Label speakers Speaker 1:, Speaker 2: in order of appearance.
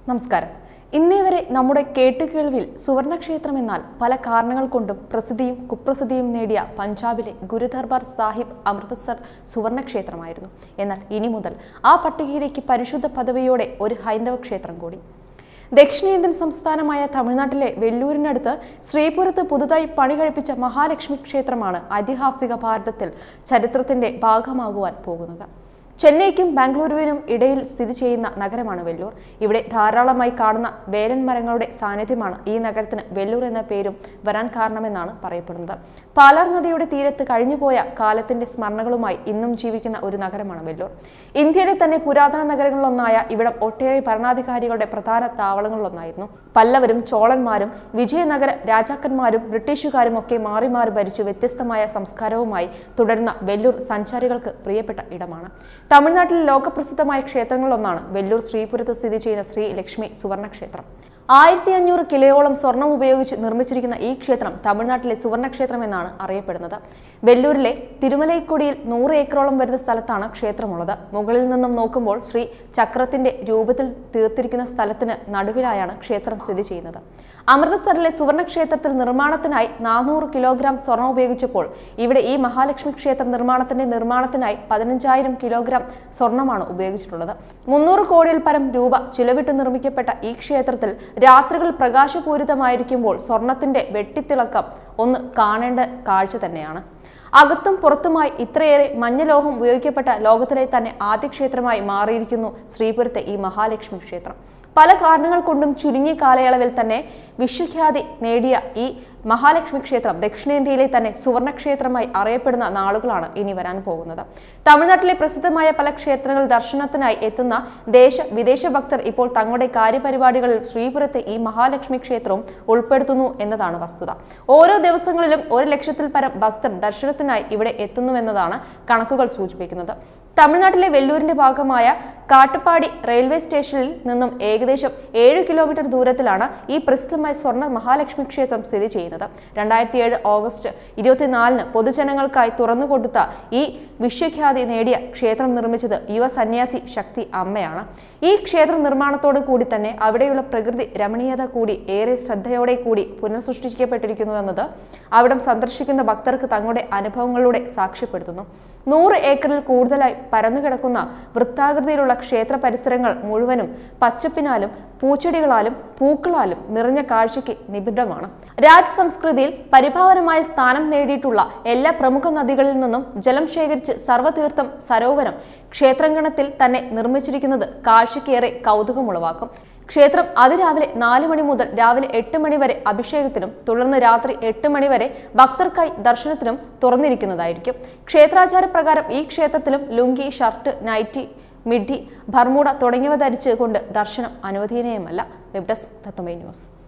Speaker 1: നമസ്കാരം ഇന്നേ വരെ നമ്മുടെ കേട്ടുകേൾവിൽ സുവർണക്ഷേത്രം എന്നാൽ പല കാരണങ്ങൾ കൊണ്ടും പ്രസിദ്ധിയും കുപ്രസിദ്ധിയും നേടിയ പഞ്ചാബിലെ ഗുരുദർബാർ സാഹിബ് അമൃത്സർ സുവർണക്ഷേത്രമായിരുന്നു എന്നാൽ ഇനി മുതൽ ആ പട്ടികയിലേക്ക് പരിശുദ്ധ പദവിയോടെ ഒരു ഹൈന്ദവ ക്ഷേത്രം കൂടി ദക്ഷിണേന്ത്യൻ സംസ്ഥാനമായ തമിഴ്നാട്ടിലെ വെല്ലൂരിനടുത്ത് ശ്രീപുരത്ത് പുതുതായി പണി കഴിപ്പിച്ച മഹാലക്ഷ്മി ക്ഷേത്രമാണ് ഐതിഹാസിക ഭാരതത്തിൽ ചരിത്രത്തിന്റെ ഭാഗമാകുവാൻ പോകുന്നത് ചെന്നൈക്കും ബാംഗ്ലൂരുവിനും ഇടയിൽ സ്ഥിതി ചെയ്യുന്ന നഗരമാണ് വെല്ലൂർ ഇവിടെ ധാരാളമായി കാണുന്ന വേലൻ മരങ്ങളുടെ സാന്നിധ്യമാണ് ഈ നഗരത്തിന് വെല്ലൂർ എന്ന പേരും വരാൻ കാരണമെന്നാണ് പറയപ്പെടുന്നത് പാലാർ നദിയുടെ തീരത്ത് കഴിഞ്ഞുപോയ കാലത്തിന്റെ സ്മരണകളുമായി ഇന്നും ജീവിക്കുന്ന ഒരു നഗരമാണ് വെല്ലൂർ ഇന്ത്യയിലെ തന്നെ പുരാതന നഗരങ്ങളിലൊന്നായ ഇവിടം ഒട്ടേറെ ഭരണാധികാരികളുടെ പ്രധാന താവളങ്ങളിലൊന്നായിരുന്നു പല്ലവരും ചോളന്മാരും വിജയനഗര രാജാക്കന്മാരും ബ്രിട്ടീഷുകാരും ഒക്കെ മാറി മാറി ഭരിച്ചു വ്യത്യസ്തമായ സംസ്കാരവുമായി തുടരുന്ന വെല്ലൂർ സഞ്ചാരികൾക്ക് പ്രിയപ്പെട്ട ഇടമാണ് തമിഴ്നാട്ടിലെ ലോകപ്രസിദ്ധമായ ക്ഷേത്രങ്ങളിലൊന്നാണ് വെല്ലൂർ ശ്രീപുരത്ത് സ്ഥിതി ചെയ്യുന്ന ശ്രീ ലക്ഷ്മി സുവർണ ക്ഷേത്രം ആയിരത്തി അഞ്ഞൂറ് കിലോയോളം സ്വർണം ഉപയോഗിച്ച് നിർമ്മിച്ചിരിക്കുന്ന ഈ ക്ഷേത്രം തമിഴ്നാട്ടിലെ സുവർണക്ഷേത്രം എന്നാണ് അറിയപ്പെടുന്നത് വെല്ലൂരിലെ തിരുമലൈക്കൊടിയിൽ നൂറ് ഏക്കറോളം വരുന്ന സ്ഥലത്താണ് ക്ഷേത്രമുള്ളത് മുകളിൽ നിന്നും നോക്കുമ്പോൾ ശ്രീ ചക്രത്തിന്റെ രൂപത്തിൽ തീർത്തിരിക്കുന്ന സ്ഥലത്തിന് നടുവിലായാണ് ക്ഷേത്രം സ്ഥിതി ചെയ്യുന്നത് അമൃതസറിലെ സുവർണക്ഷേത്രത്തിൽ നിർമ്മാണത്തിനായി നാനൂറ് കിലോഗ്രാം സ്വർണം ഉപയോഗിച്ചപ്പോൾ ഇവിടെ ഈ മഹാലക്ഷ്മി ക്ഷേത്ര നിർമ്മാണത്തിന്റെ നിർമ്മാണത്തിനായി പതിനഞ്ചായിരം കിലോഗ്രാം സ്വർണമാണ് ഉപയോഗിച്ചിട്ടുള്ളത് മുന്നൂറ് കോടിയിൽ പരം രൂപ ചിലവിട്ട് നിർമ്മിക്കപ്പെട്ട ഈ ക്ഷേത്രത്തിൽ രാത്രികൾ പ്രകാശപൂരിതമായിരിക്കുമ്പോൾ സ്വർണത്തിന്റെ വെട്ടിത്തിളക്കം ഒന്ന് കാണേണ്ട കാഴ്ച തന്നെയാണ് അകത്തും പുറത്തുമായി ഇത്രയേറെ മഞ്ഞലോഹം ഉപയോഗിക്കപ്പെട്ട ലോകത്തിലെ തന്നെ ആദ്യ ക്ഷേത്രമായി മാറിയിരിക്കുന്നു ശ്രീപുരത്തെ ഈ മഹാലക്ഷ്മി ക്ഷേത്രം പല കാരണങ്ങൾ കൊണ്ടും ചുരുങ്ങിയ കാലയളവിൽ തന്നെ വിശ്വഖ്യാതി നേടിയ ഈ മഹാലക്ഷ്മി ക്ഷേത്രം ദക്ഷിണേന്ത്യയിലെ തന്നെ സുവർണക്ഷേത്രമായി അറിയപ്പെടുന്ന നാളുകളാണ് ഇനി വരാൻ പോകുന്നത് തമിഴ്നാട്ടിലെ പ്രസിദ്ധമായ പല ക്ഷേത്രങ്ങൾ ദർശനത്തിനായി എത്തുന്ന ദേശ വിദേശ ഭക്തർ ഇപ്പോൾ തങ്ങളുടെ കാര്യപരിപാടികളിൽ ശ്രീപുരത്തെ ഈ മഹാലക്ഷ്മി ക്ഷേത്രവും ഉൾപ്പെടുത്തുന്നു എന്നതാണ് വസ്തുത ഓരോ ദിവസങ്ങളിലും ഒരു ലക്ഷത്തിൽ പരം ഭക്തർ ദർശനത്തിനായി ഇവിടെ എത്തുന്നുവെന്നതാണ് കണക്കുകൾ സൂചിപ്പിക്കുന്നത് തമിഴ്നാട്ടിലെ വെല്ലൂരിന്റെ ഭാഗമായ കാട്ടുപാടി റെയിൽവേ സ്റ്റേഷനിൽ നിന്നും ഏകദേശം ഏഴ് കിലോമീറ്റർ ദൂരത്തിലാണ് ഈ പ്രസിദ്ധമായ സ്വർണ്ണ മഹാലക്ഷ്മി ക്ഷേത്രം സ്ഥിതി ചെയ്യുന്നത് രണ്ടായിരത്തി ഏഴ് ഓഗസ്റ്റ് ഇരുപത്തിനാലിന് പൊതുജനങ്ങൾക്കായി തുറന്നുകൊടുത്ത ഈ വിശ്വഖ്യാതി നേടിയ ക്ഷേത്രം നിർമ്മിച്ചത് യുവ സന്യാസി ശക്തി അമ്മയാണ് ഈ ക്ഷേത്ര നിർമ്മാണത്തോടു കൂടി തന്നെ അവിടെയുള്ള പ്രകൃതി രമണീയത കൂടി ഏറെ ശ്രദ്ധയോടെ കൂടി പുനഃസൃഷ്ടിക്കപ്പെട്ടിരിക്കുന്നു എന്നത് അവിടം സന്ദർശിക്കുന്ന ഭക്തർക്ക് തങ്ങളുടെ അനുഭവങ്ങളിലൂടെ സാക്ഷ്യപ്പെടുത്തുന്നു നൂറ് ഏക്കറിൽ കൂടുതലായി പരന്നുകിടക്കുന്ന വൃത്താകൃതിയിലുള്ള ക്ഷേത്ര പരിസരങ്ങൾ മുഴുവനും പച്ചപ്പിനാലും പൂച്ചെടികളാലും പൂക്കളാലും നിറഞ്ഞ കാഴ്ചയ്ക്ക് നിബിഡമാണ് രാജ് സംസ്കൃതിയിൽ പരിഭാവനമായ സ്ഥാനം നേടിയിട്ടുള്ള എല്ലാ പ്രമുഖ നദികളിൽ നിന്നും ജലം ശേഖരിച്ച് സർവ്വതീർത്ഥം സരോവരം ക്ഷേത്രാങ്കണത്തിൽ തന്നെ നിർമ്മിച്ചിരിക്കുന്നത് കാഴ്ചയ്ക്കേറെ കൗതുകമുളവാക്കും ക്ഷേത്രം അതിരാവിലെ നാല് മണി മുതൽ രാവിലെ എട്ട് മണി വരെ അഭിഷേകത്തിനും തുടർന്ന് രാത്രി എട്ട് മണി വരെ ഭക്തർക്കായി ദർശനത്തിനും തുറന്നിരിക്കുന്നതായിരിക്കും ക്ഷേത്രാചാരപ്രകാരം ഈ ക്ഷേത്രത്തിലും lungi shirt nightie midi Bermuda തുടങ്ങിയവ ധരിച്ച് കൊണ്ട് ദർശനം അനുവദനീയമല്ല വെബ് ഡെസ്ക് തത്വമൈ ന്യൂസ്